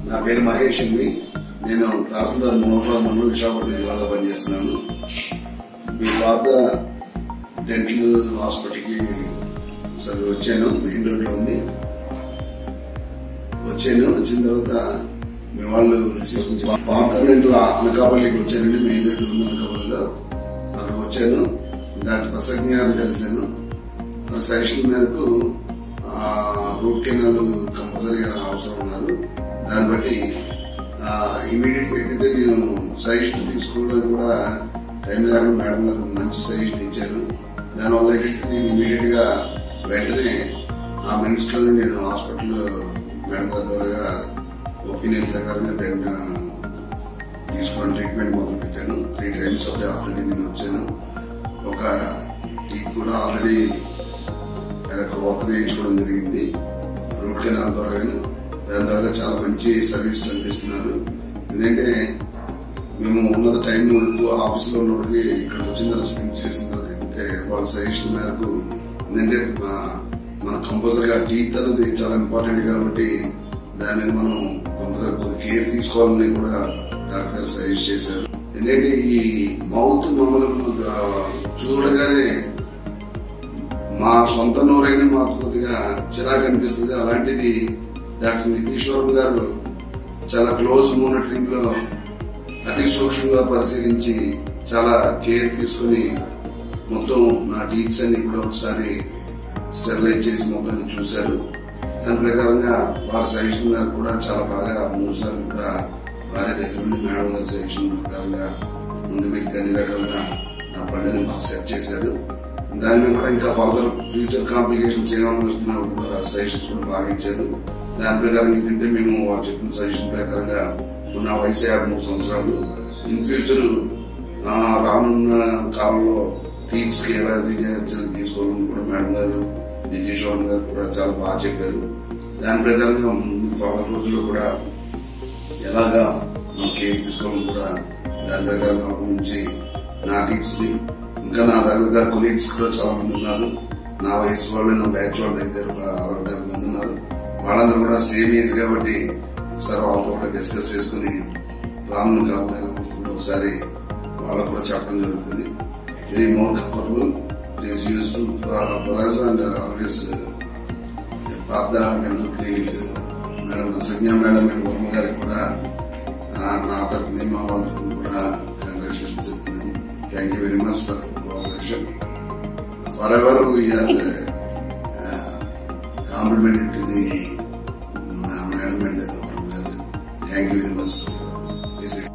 నా పేరు మహేష్ అండి నేను తహసీల్దార్ మనోహర్ మండలం విశాఖపట్నం జిల్లాలో పనిచేస్తున్నాను మీ పాత డెంటల్ హాస్పిటల్కి సరే వచ్చాను మెయిన్ రోడ్ లో ఉంది వచ్చాను వచ్చిన తర్వాత మీ వాళ్ళు రిసీవ్ నుంచి పాత డెంటల్ అనకాపల్లికి వచ్చానండి మెయిన్ రోడ్ ఉంది అనకాపల్లిలో అక్కడికి వచ్చాను డాక్టర్ ప్రసన్న గారిని కలిశాను వారి సజెషన్ మేరకు రూట్ కెనాల్ కంపల్సరీగా అవసరం ఉన్నారు దాన్ని బట్టి ఇమీడియట్ ఏంటంటే నేను సజెషన్ తీసుకోవడానికి కూడా టైం లేకుండా మేడం గారు మంచి సజెషన్ ఇచ్చారు దానివల్ల ఏంటంటే నేను ఇమీడియట్ గా వెంటనే ఆ మినిట్స్ లోనే నేను హాస్పిటల్ మేడం గారి ద్వారా ఒపీనియన్ ప్రకారంగా నేను తీసుకుని ట్రీట్మెంట్ మొదలు పెట్టాను త్రీ టైమ్స్ అప్పుడే ఆల్రెడీ నేను వచ్చాను ఒక టీత్ కూడా ఆల్రెడీ కొత్తది వేయించుకోవడం జరిగింది రూట్ కెనాల్ ద్వారా కానీ దాని ద్వారా చాలా మంచి సర్వీస్ అందిస్తున్నారు ఎందుకంటే మేము ఉన్నత టైం ఎక్కువ ఆఫీస్లో ఉన్నప్పటికీ ఇక్కడ వచ్చిన తర్వాత స్పెండ్ చేసిన తర్వాత ఏంటంటే వాళ్ళ సజెషన్ మేరకు ఎందుకంటే మన కంపల్సరీగా టీత్ అనేది చాలా ఇంపార్టెంట్ కాబట్టి దాని మీద మనం కంపల్సరీ కొద్ది కేర్ తీసుకోవాలని కూడా డాక్టర్ సజెస్ట్ చేశారు ఎందుకంటే ఈ మౌత్ మామూలుగా చూడగానే మా సొంత నోరైనా మాకు కొద్దిగా చిరాకు అనిపిస్తుంది అలాంటిది డాక్టర్ నితీశ్వరం గారు చాలా క్లోజ్ మోనిటరింగ్ లో అతి సూక్ష్మంగా పరిశీలించి చాలా కేర్ తీసుకుని మొత్తం నా టీత్స్ అన్ని కూడా ఒకసారి స్టెరిలైజ్ చేసి మొత్తం చూశారు దాని ప్రకారంగా వారి సజెషన్ గారు కూడా చాలా బాగా మూడు సార్లు కూడా వారి దగ్గర నుండి మేడం గారి సజెషన్ ప్రకారంగా ముందు మీకు అన్ని రకాలుగా నా పళ్ళని బాగా సెట్ చేశారు దాని మీద కూడా ఇంకా ఫర్దర్ ఫ్యూచర్ కాంప్లికేషన్స్ ఏమైనా వస్తున్నప్పుడు కూడా సజెషన్స్ కూడా బాగా ఇచ్చారు దాని ప్రకారం ఏంటంటే మేము వాళ్ళు చెప్పిన సజెషన్ ప్రకారంగా ఇప్పుడు నా వయసు యాభై మూడు సంవత్సరాలు ఇన్ ఫ్యూచర్ రానున్న కాలంలో టీచ్ కి ఎలా చర్యలు తీసుకోవాలని కూడా మేడం గారు నితీశ్వరం గారు కూడా చాలా బాగా చెప్పారు దాని ప్రకారంగా ఫర్దర్ రోజుల్లో కూడా ఎలాగా మనం కేర్ తీసుకోవాలని కూడా దాని ప్రకారంగా నుంచి నా టీచ్ ని ఇంకా నా దగ్గర కొలీగ్స్ కూడా చాలా మంది ఉన్నారు నా వయసు వాళ్ళు నా బ్యాచ్ వాళ్ళ దగ్గర ఒక అరవై డెబ్బై మంది ఉన్నారు వాళ్ళందరూ కూడా సేమ్ ఏజ్ కాబట్టి ఒకసారి వాళ్ళతో కూడా డిస్కస్ చేసుకుని రాను కాకుండా ఒకసారి వాళ్ళకు కూడా చెప్పడం జరుగుతుంది very more comfortable it is useful for us and always పాత dental clinic madam Sanjna madam and Varma గారికి కూడా నా తరఫున మా వాళ్ళ తరఫున కూడా కంగ్రాచులేషన్స్ చెప్తున్నాను thank you very much for cooperation for ever we are complimented to the madam and thank you very much